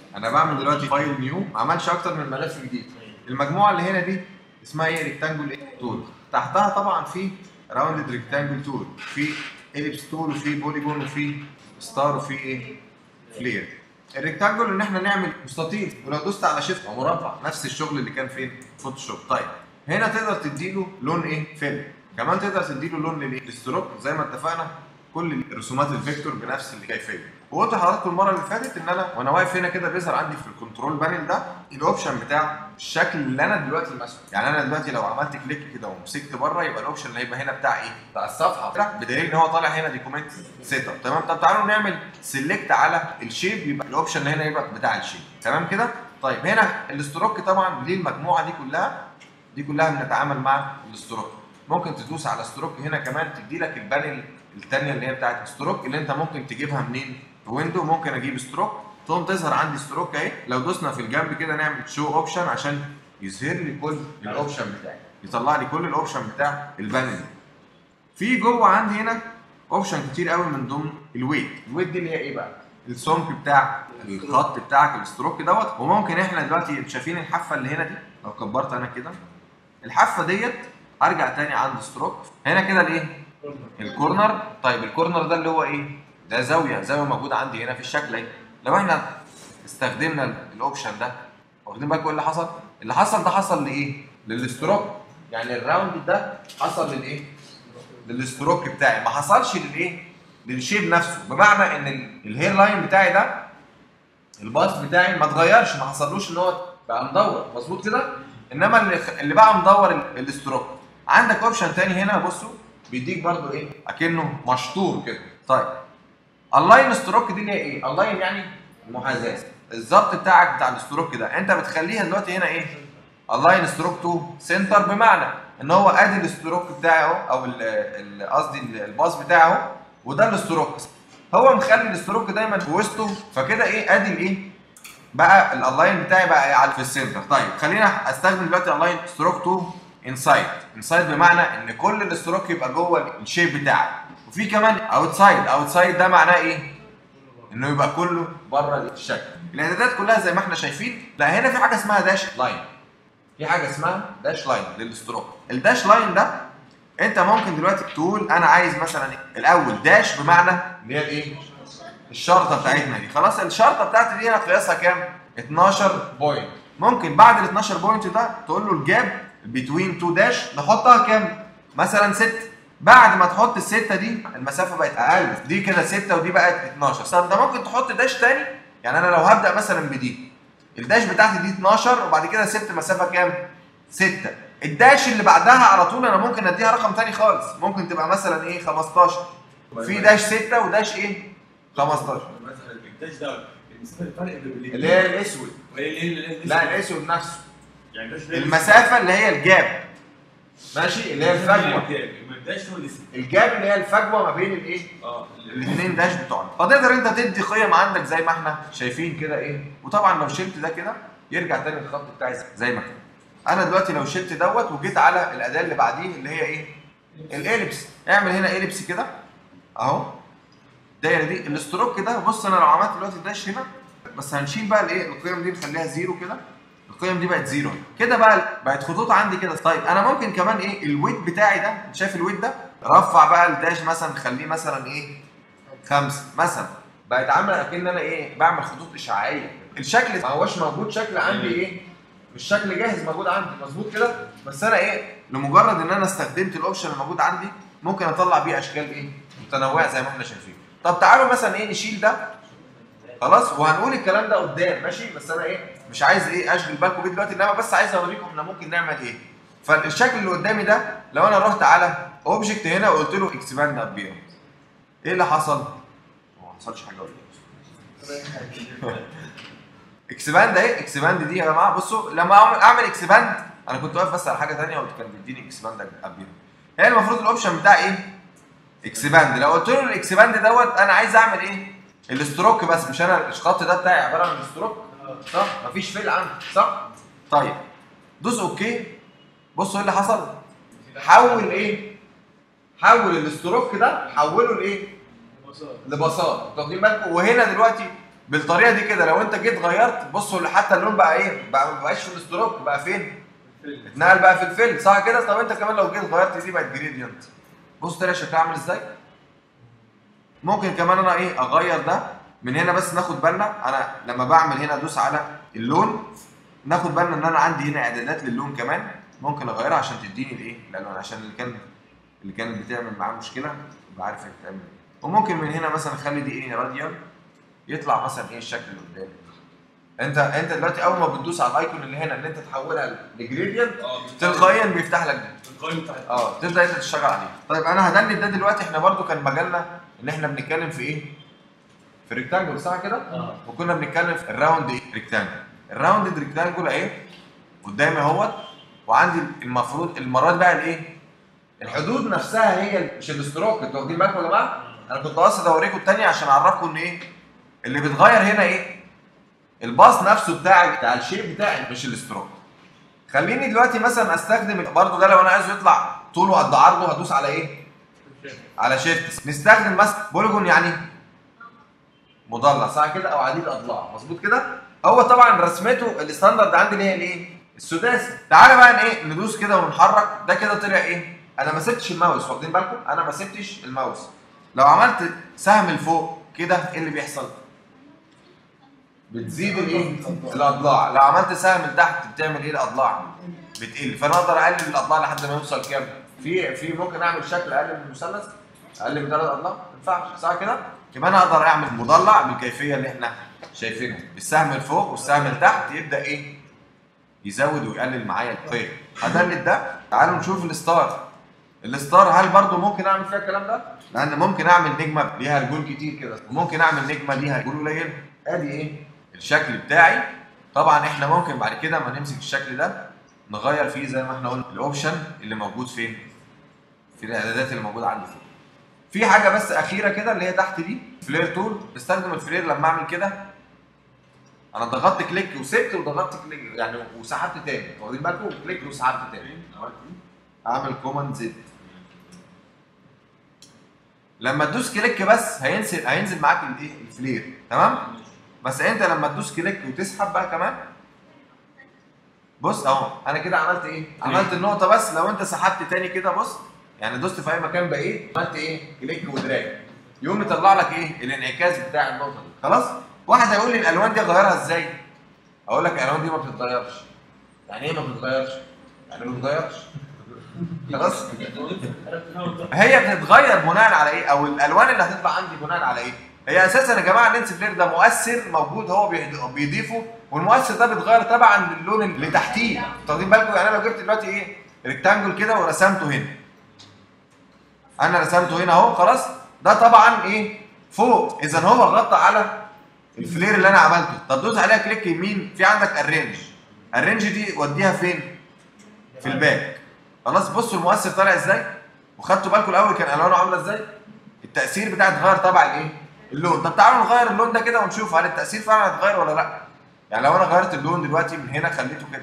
انا بعمل دلوقتي فايل نيو ما عملش اكتر من ملف جديد المجموعه اللي هنا دي اسمها ايه ريكتانجل ايه تول تحتها طبعا في راوندد ريكتانجل تول في اليبس تول وفي بوليجون وفي ستار وفي ايه فلير الريكتانجل ان احنا نعمل مستطيل ولو دوست على شيفت او مربع نفس الشغل اللي كان فين فوتوشوب طيب هنا تقدر تديله لون ايه فيل كمان تقدر تديله لون للايه للستروك زي ما اتفقنا كل رسومات الفيكتور بنفس الكيفيه وقلت لحضراتكم المره اللي فاتت ان انا وانا واقف هنا كده بيظهر عندي في الكنترول بانل ده الاوبشن بتاع الشكل اللي انا دلوقتي ماسكه يعني انا دلوقتي لو عملت كليك كده ومسكت بره يبقى الاوبشن اللي هيبقى هنا بتاع ايه بتاع الصفحه بتاع بدليل ان هو طالع هنا ديكومنت سيت اب تمام طب تعالوا نعمل سيلكت على الشيب يبقى الاوبشن اللي هنا يبقى بتاع الشيب تمام كده طيب هنا الاستروك طبعا ليه المجموعه دي كلها دي كلها بنتعامل مع الاستروك ممكن تدوس على ستروك هنا كمان تدي لك البانل الثانيه اللي هي بتاعت ستروك اللي انت ممكن تجيبها منين في ويندو ممكن اجيب ستروك تقوم تظهر عندي ستروك اهي لو دوسنا في الجنب كده نعمل شو اوبشن عشان يظهر لي كل الاوبشن بتاعي يطلع لي كل الاوبشن بتاع البانل دي في جوه عندي هنا اوبشن كتير قوي من ضمن الويت الويت دي اللي هي ايه بقى السمك بتاع الخط بتاعك الستروك دوت وممكن احنا دلوقتي شايفين الحافه اللي هنا دي لو كبرت انا كده الحافه ديت ارجع تاني عند ستروك هنا كده الايه الكورنر طيب الكورنر ده اللي هو ايه ده زاويه زاويه موجوده عندي هنا في الشكل اهي لو احنا استخدمنا الاوبشن ده واخدين بالكم ايه اللي حصل اللي حصل ده حصل لايه للستروك يعني الراوند ده حصل للايه للستروك بتاعي ما حصلش للايه للشيب نفسه بمعنى ان ال- الهير لاين بتاعي ده الباص بتاعي ما اتغيرش ما حصلوش ان هو بقى مدور مظبوط كده انما اللي اللي بقى مدور ال- الاستروك عندك اوبشن تاني هنا بصوا بيديك برضو ايه اكنه مشطور كده طيب اللاين ستروك دي اللي هي ايه اللاين يعني المحاذاه الظبط بتاعك بتاع الاستروك ده انت بتخليها دلوقتي هنا ايه اللاين ستروك تو سنتر بمعنى ان هو ادي الاستروك بتاعي اهو او ال- ال- قصدي ال- الباص بتاعه اهو وده الاستروك هو مخلي الاستروك دايما في وسطه فكده ايه ادي الايه بقى الالاين بتاعي بقى إيه على في السنتر طيب خلينا استخدم دلوقتي الالاين ستروك تو انسايد انسايد بمعنى ان كل الاستروك يبقى جوه الشيب بتاعك وفي كمان اوتسايد اوتسايد ده معناه ايه انه يبقى كله بره الشكل الاعدادات كلها زي ما احنا شايفين لا هنا في حاجه اسمها داش لاين في حاجه اسمها داش لاين للستروك الداش لاين ده انت ممكن دلوقتي تقول انا عايز مثلا إيه؟ الاول داش بمعنى اللي هي الايه الشرطه بتاعتنا دي خلاص الشرطه بتاعتي دي انا قياسها كام 12 بوينت ممكن بعد ال 12 بوينت ده تقول له الجاب بتوين تو داش نحطها كام مثلا 6 بعد ما تحط الستة دي المسافة بقت أقل دي كده 6 ودي بقت 12 طب ده ممكن تحط داش تاني يعني أنا لو هبدأ مثلا بدي الداش بتاعتي دي 12 وبعد كده سبت مسافة كام 6 الداش اللي بعدها على طول أنا ممكن أديها رقم تاني خالص ممكن تبقى مثلا إيه 15 في داش 6 وداش إيه 15 مثلا الانتاج ده بالنسبه للفرق بين الاثنين اللي هي الأسود وايه اللي اللي لا الأسود نفسه يعني ده شوية- المسافة اللي هي الجاب ماشي اللي هي الفجوة ما اداش هو اللي اسمه. الجاب اللي هي الفجوة ما بين الإيه اه اللي- الاثنين داش بتوعنا فتقدر انت تدي قيم عندك زي ما احنا شايفين كده ايه وطبعا لو شلت ده كده يرجع تاني الخط بتاعي زي ما كان انا دلوقتي لو شلت دوت وجيت على الاداه اللي بعديه اللي هي ايه الاليبس اعمل هنا اليبس كده اهو الدايره دي الاستروك كده بص انا لو عملت دلوقتي داش هنا بس هنشيل بقى الايه القيم دي نخليها زيرو كده القيم دي بقت زيرو كده بقى بقت خطوط عندي كده طيب انا ممكن كمان ايه الويت بتاعي ده انت شايف الويت ده رفع بقى الداش مثلا خليه مثلا ايه خمسة مثلا بقت عامله اكن انا ايه بعمل خطوط اشعاعيه الشكل ما هوش موجود شكل عندي ايه مش شكل جاهز موجود عندي مظبوط كده بس انا ايه لمجرد ان انا استخدمت الاوبشن الموجود عندي ممكن اطلع بيه اشكال ايه متنوعه زي ما احنا شايفين طب تعالوا مثلا ايه نشيل ده خلاص وهنقول الكلام ده قدام ماشي بس انا ايه مش عايز ايه اشغل بالكم بيه دلوقتي انما بس عايز اوريكم احنا ممكن نعمل ايه فالشكل اللي قدامي ده لو انا رحت على اوبجكت هنا وقلت له اكسباند ابيرنس ايه اللي حصل؟ هو ما حصلش حاجه ولا ايه؟ اكسباند اهي اكسباند دي يا جماعه بصوا لما أعمل- اعمل اكسباند انا كنت واقف بس على حاجه ثانيه وكان بيديني اكسباند ابيرنس هي المفروض الاوبشن بتاعي ايه؟ اكسباند لو قلت له الاكسباند دوت انا عايز اعمل ايه؟ الاستروك بس مش انا الخط ده بتاعي عباره عن الاستروك صح؟ مفيش فيل عندي صح؟ طيب دوس اوكي بصوا ايه اللي حصل؟ حول ايه؟ حول الاستروك ده حوله لايه؟ لبساط انتوا واخدين بالكم وهنا دلوقتي بالطريقه دي كده لو انت جيت غيرت بصوا حتى اللون بقى ايه بقى ما بقاش في الاستروك بقى فين اتنقل بقى في الفيل صح كده طب انت كمان لو جيت غيرت دي بقت جريدينت بص تلاقي شكلها عامل ازاي ممكن كمان انا ايه اغير ده من هنا بس ناخد بالنا انا لما بعمل هنا ادوس على اللون ناخد بالنا ان انا عندي هنا اعدادات للون كمان ممكن اغيرها عشان تديني الايه الالوان عشان اللي كان اللي كانت بتعمل معاه مشكله يبقى عارف هي بتعمل ايه وممكن من هنا مثلا اخلي دي ايه راديال يطلع مثلا ايه الشكل اللي قدامي انت انت دلوقتي اول ما بتدوس على الايكون اللي هنا ان انت تحولها لجريدينت اه تلقائيا بيفتح لك ده القائمه بتاعت اه تبدا انت تشتغل عليه طيب انا هدلت ده دلوقتي احنا برضو كان مجالنا ان احنا بنتكلم في ايه في ريكتانجل صح كده اه وكنا بنتكلم في الراوند ايه ريكتانجل الراوند ريكتانجل اهي قدامي اهوت وعندي المفروض المرات بقى الايه الحدود نفسها هي مش الاستروك انتوا واخدين بالكم يا جماعه انا كنت قاصد اوريكم التانية عشان اعرفكم ان ايه اللي بيتغير هنا ايه الباص نفسه بتاع بتاع الشيب بتاعي مش الاستروك خليني دلوقتي مثلا استخدم برضو ده لو انا عايزه يطلع طوله قد عرضه هدوس على ايه على شيفت نستخدم مثلا بوليجون يعني مضلع صح كده او عديد اضلاع مظبوط كده هو طبعا رسمته الستاندرد عندي اللي هي الايه السداسي تعالى بقى ن- ايه ندوس كده ونحرك ده كده طلع ايه انا ما سبتش الماوس واخدين بالكم انا ما سبتش الماوس لو عملت سهم لفوق كده ايه اللي بيحصل بتزيد الايه الاضلاع لو عملت سهم لتحت بتعمل ايه الاضلاع بتقل فانا اقدر اقلل الاضلاع لحد ما يوصل كام في في ممكن اعمل شكل اقل من المثلث اقل من ثلاث اضلاع ما ينفعش صح كده يبقى انا اقدر اعمل مضلع بالكيفيه اللي احنا شايفينها السهم لفوق والسهم لتحت يبدا ايه يزود ويقلل معايا القيم هدلت ده تعالوا نشوف الستار الستار هل برضو ممكن اعمل فيها الكلام ده لان ممكن اعمل نجمه ليها رجول كتير كده وممكن اعمل نجمه ليها رجول قليله ادي ايه الشكل بتاعي طبعا احنا ممكن بعد كده ما نمسك الشكل ده نغير فيه زي ما احنا قلنا الاوبشن اللي موجود فين في الاعدادات اللي موجوده عندي فوق في حاجه بس اخيره كده اللي هي تحت دي فلير تول بستخدم الفلير لما اعمل كده انا ضغطت كليك وسبت وضغطت كليك يعني وسحبت تاني واخدين بالكم كليك وسحبت تاني عملت ايه؟ اعمل كوماند زد لما تدوس كليك بس هينزل هينزل معاك الايه الفلير تمام بس انت لما تدوس كليك وتسحب بقى كمان بص اهو انا كده عملت ايه عملت النقطه بس لو انت سحبت تاني كده بص يعني دوست في اي مكان بقيت عملت ايه كليك ودراج يقوم يطلع لك ايه الانعكاس بتاع النقطه دي خلاص واحد هيقول لي الالوان دي اغيرها ازاي اقول لك الالوان دي ما بتتغيرش يعني ايه ما بتتغيرش يعني ما بتتغيرش خلاص هي بتتغير بناء على ايه او الالوان اللي هتطلع عندي بناء على ايه هي اساسا يا جماعه اللينس فلير ده مؤثر موجود هو بيهد- بيضيفه والمؤثر ده بيتغير تبعا للون اللي تحتيه انتوا واخدين بالكم يعني انا لو جبت دلوقتي ايه ريكتانجل كده ورسمته هنا انا رسمته هنا اهو خلاص ده طبعا ايه فوق اذا هو غطى على الفلير اللي انا عملته طب دوس عليها كليك يمين في عندك الرينج الرينج دي وديها فين في الباك خلاص بصوا المؤثر طالع ازاي وخدتوا بالكم الاول كان الوانه عامله ازاي التاثير بتاعه اتغير تبع الايه اللون طب تعالوا نغير اللون ده كده ونشوف هل التاثير فعلا هيتغير ولا لا يعني لو انا غيرت اللون دلوقتي من هنا خليته كده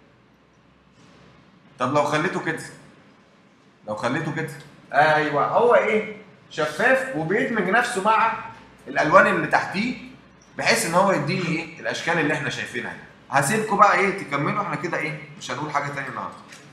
طب لو خليته كده لو خليته كده ايوه هو ايه شفاف وبيدمج نفسه مع الالوان اللي تحتيه بحيث ان هو يديني ايه الاشكال اللي احنا شايفينها دي. هسيبكم بقى ايه تكملوا احنا كده ايه مش هنقول حاجه تانية النهارده